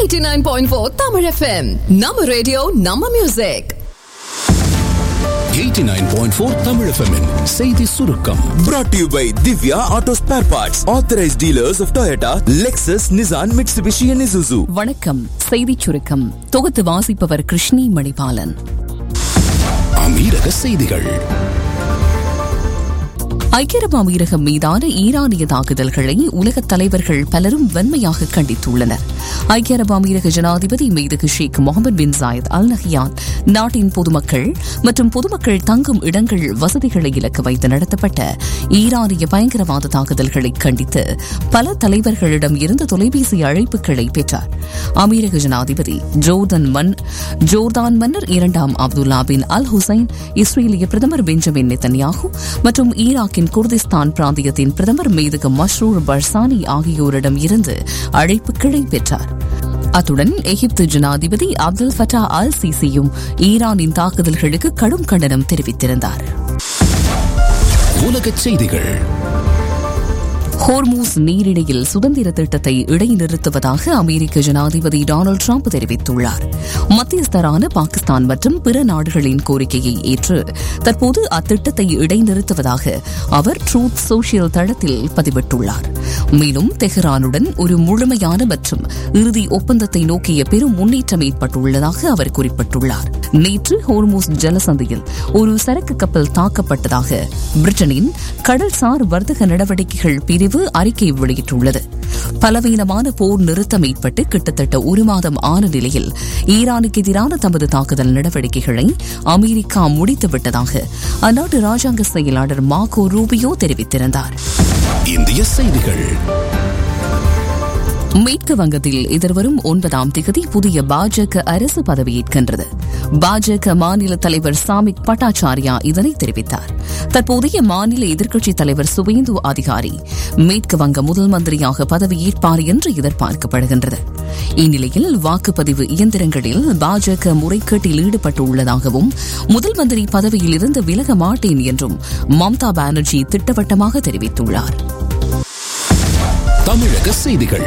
89.4 Tamil FM. நம்ம radio நம்ம music 89.4 Tamil FM -இன் செய்தி சுருக்கம் Brought to you by Divya Auto Spare Parts, authorized dealers of Toyota, Lexus, Nissan, Mitsubishi, and Isuzu. வணக்கம் செய்திச் சுருக்கம் தொகுத்து வாசிப்பவர் கிருஷ்ணி மணிபாலன் அமீரக செய்திகள் ஐக்கிய அரபு அமீரகம் மீதான ஈரானிய தாக்குதல்களை உலகத் தலைவர்கள் பலரும் வன்மையாக கண்டித்துள்ளனர் ஐக்கிய அரபு அமீரக ஜனாதிபதி மீது Sheikh Mohammed bin Zayed Al Nahyan நாட்டின் பொதுமக்கள் மற்றும் பொதுமக்கள் தங்கும் இடங்கள் வசதிகளை இலக்கு வைத்து நடத்தப்பட்ட ஈரானிய பயங்கரவாத தாக்குதல்களை கண்டித்து பல தலைவர்களிடம் இருந்து தொலைபேசி அழைப்புகளை பெற்றார் அமீரக ஜனாதிபதி ஜோர்தான் மன் ஜோர்தான் மன்னர் இரண்டாம் அப்துல்லா பின் அல் ஹுசைன் இஸ்ரேலிய பிரதமர் பெஞ்சமின் நெத்தன்யாகு மற்றும் ஈராக்கின் குர்திஸ்தான் பிராந்தியத்தின் பிரதமர் மீதுக மஷ்ரூர் பர்சானி ஆகியோரிடம் இருந்து அழைப்புகளை பெற்றார் அத்துடன் எகிப்து ஜனாதிபதி அப்துல் ஃபட்டா அல் சிசியும் ஈரானின் தாக்குதல்களுக்கு கடும் கண்டனம் தெரிவித்திருந்தார் உலகச் செய்திகள் ஹோர்மூஸ் நீரிணையில் சுதந்திர திட்டத்தை இடைநிறுத்துவதாக அமெரிக்க ஜனாதிபதி டொனால்டு டிரம்ப் தெரிவித்துள்ளார் மத்தியஸ்தரான பாகிஸ்தான் மற்றும் பிற நாடுகளின் கோரிக்கையை ஏற்று தற்போது அத்திட்டத்தை இடைநிறுத்துவதாக அவர் ட்ரூத் சோஷியல் தளத்தில் பதிவிட்டுள்ளார் மேலும் தெஹ்ரானுடன் ஒரு முழுமையான மற்றும் இறுதி ஒப்பந்தத்தை நோக்கிய பெரும் முன்னேற்றம் ஏற்பட்டுள்ளதாக அவர் குறிப்பிட்டுள்ளார் நேற்று ஹோர்மூஸ் ஜலசந்தியில் ஒரு சரக்கு கப்பல் தாக்கப்பட்டதாக பிரிட்டனின் கடல்சார் வர்த்தக நடவடிக்கைகள் பிரிவு அறிக்கை வெளியிட்டுள்ளது பலவீனமான போர் நிறுத்தம் ஏற்பட்டு கிட்டத்தட்ட ஒரு மாதம் ஆன நிலையில் ஈரானுக்கு எதிரான தமது தாக்குதல் நடவடிக்கைகளை அமெரிக்கா முடித்துவிட்டதாக அந்நாட்டு ராஜாங்க செயலாளர் மார்கோ ரூபியோ தெரிவித்திருந்தார் இந்திய செய்திகள் மேற்கு வங்கத்தில் எதிர்வரும் ஒன்பதாம் திகதி புதிய பாஜக அரசு பதவியேற்கின்றது பாஜக மாநில தலைவர் சாமிக் பட்டாச்சாரியா இதனை தெரிவித்தார் தற்போதைய மாநில எதிர்க்கட்சித் தலைவர் சுவேந்து அதிகாரி மேற்கு வங்க முதல் மந்திரியாக பதவியேற்பார் என்று எதிர்பார்க்கப்படுகின்றது இந்நிலையில் வாக்குப்பதிவு இயந்திரங்களில் பாஜக முறைகேட்டில் ஈடுபட்டுள்ளதாகவும் முதல் மந்திரி பதவியில் இருந்து விலக மாட்டேன் என்றும் மம்தா பானர்ஜி திட்டவட்டமாக தெரிவித்துள்ளார் தமிழக செய்திகள்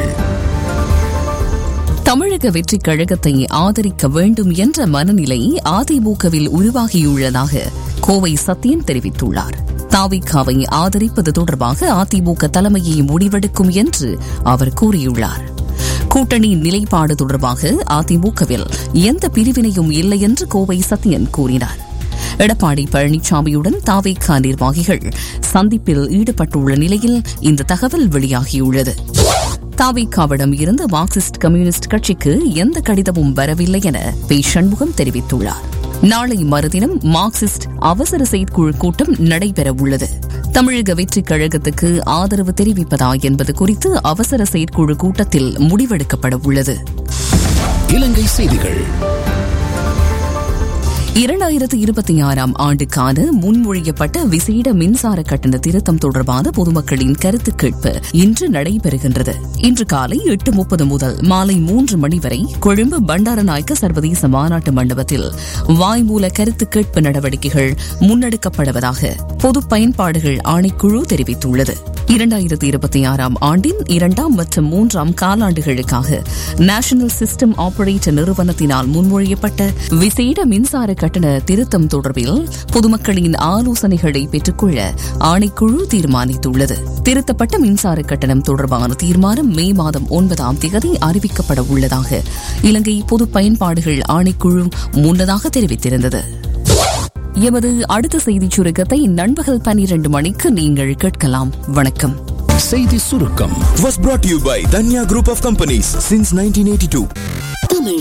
தமிழக வெற்றிக் கழகத்தை ஆதரிக்க வேண்டும் என்ற மனநிலை அதிமுகவில் உருவாகியுள்ளதாக கோவை சத்யன் தெரிவித்துள்ளார் தாவிகாவை ஆதரிப்பது தொடர்பாக அதிமுக தலைமையை முடிவெடுக்கும் என்று அவர் கூறியுள்ளார் கூட்டணி நிலைப்பாடு தொடர்பாக அதிமுகவில் எந்த பிரிவினையும் இல்லை என்று கோவை சத்யன் கூறினார் எடப்பாடி பழனிசாமியுடன் தாவேகா நிர்வாகிகள் சந்திப்பில் ஈடுபட்டுள்ள நிலையில் இந்த தகவல் வெளியாகியுள்ளது தாவேகாவிடம் இருந்து மார்க்சிஸ்ட் கம்யூனிஸ்ட் கட்சிக்கு எந்த கடிதமும் வரவில்லை என பி சண்முகம் தெரிவித்துள்ளார் நாளை மறுதினம் மார்க்சிஸ்ட் அவசர செயற்குழு கூட்டம் நடைபெற உள்ளது தமிழக வெற்றிக் கழகத்துக்கு ஆதரவு தெரிவிப்பதா என்பது குறித்து அவசர செயற்குழு கூட்டத்தில் முடிவெடுக்கப்பட உள்ளது இலங்கை செய்திகள் இரண்டாயிரத்து இருபத்தி ஆறாம் ஆண்டுக்கான முன்மொழியப்பட்ட விசேட மின்சார கட்டண திருத்தம் தொடர்பான பொதுமக்களின் கருத்து கேட்பு இன்று நடைபெறுகின்றது இன்று காலை எட்டு முப்பது முதல் மாலை மூன்று மணி வரை கொழும்பு பண்டாரநாயக்க சர்வதேச மாநாட்டு மண்டபத்தில் வாய்மூல கருத்து கேட்பு நடவடிக்கைகள் முன்னெடுக்கப்படுவதாக பொது பயன்பாடுகள் ஆணைக்குழு தெரிவித்துள்ளது இரண்டாயிரத்தி இருபத்தி ஆறாம் ஆண்டின் இரண்டாம் மற்றும் மூன்றாம் காலாண்டுகளுக்காக நேஷனல் சிஸ்டம் ஆபரேட்டர் நிறுவனத்தினால் முன்மொழியப்பட்ட விசேட மின்சார கட்டண திருத்தம் தொடர்பில் பொதுமக்களின் ஆலோசனைகளை பெற்றுக்கொள்ள ஆணைக்குழு தீர்மானித்துள்ளது திருத்தப்பட்ட மின்சார கட்டணம் தொடர்பான தீர்மானம் மே மாதம் ஒன்பதாம் தேதி அறிவிக்கப்பட உள்ளதாக இலங்கை பொது பயன்பாடுகள் ஆணைக்குழு முன்னதாக தெரிவித்திருந்தது எமது அடுத்த செய்திச் சுருக்கத்தை நண்பகல் பனிரெண்டு மணிக்கு நீங்கள் கேட்கலாம் வணக்கம் செய்தி சுருக்கம் Was brought to you by Danya Group of Companies since 1982.